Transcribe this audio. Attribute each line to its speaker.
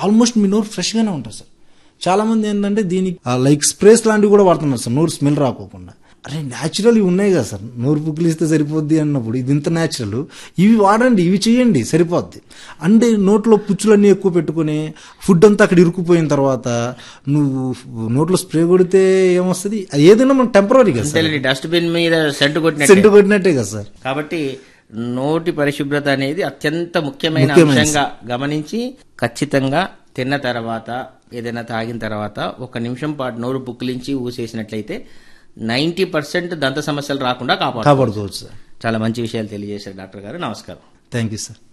Speaker 1: almost మీ నోరు ఫ్రెష్గానే ఉంటుంది sir చాలా మంది ఏంటంటే దీనికి లైక్ స్ప్రేస్ లాంటివి కూడా వాడుతున్నారు సార్ నోరు స్మెల్ రాకోకుండా అరే న్యాచురల్ ఇవి ఉన్నాయి కదా సార్ నోరు పుక్కిలిస్తే సరిపోద్ది అన్నప్పుడు ఇది ఇంత న్యాచురల్ ఇవి వాడండి ఇవి చేయండి సరిపోద్ది అంటే నోట్లో పుచ్చులన్నీ ఎక్కువ పెట్టుకొని ఫుడ్ అంతా అక్కడ ఇరుక్కుపోయిన తర్వాత నువ్వు నోట్లో స్ప్రే కొడితే ఏమొస్తుంది అది ఏదైనా మనం టెంపరీ కదా సార్
Speaker 2: డస్ట్బిన్ మీద సెంటు కొట్టినట్టు
Speaker 1: సెంటు కొట్టినట్టే కదా సార్
Speaker 2: కాబట్టి నోటి పరిశుభ్రత అనేది అత్యంత ముఖ్యమైన
Speaker 1: ముఖ్యమైన
Speaker 2: అంశంగా గమనించి ఖచ్చితంగా తిన్న తర్వాత ఏదైనా తాగిన తర్వాత ఒక నిమిషం పాటు నోరు పుక్కిలించి ఊసేసినట్లయితే నైంటీ పర్సెంట్ దంత సమస్యలు రాకుండా కాపాడు
Speaker 1: కాపాడుకోవచ్చు సార్
Speaker 2: చాలా మంచి విషయాలు తెలియజేశారు డాక్టర్ గారు నమస్కారం
Speaker 1: థ్యాంక్ యూ సార్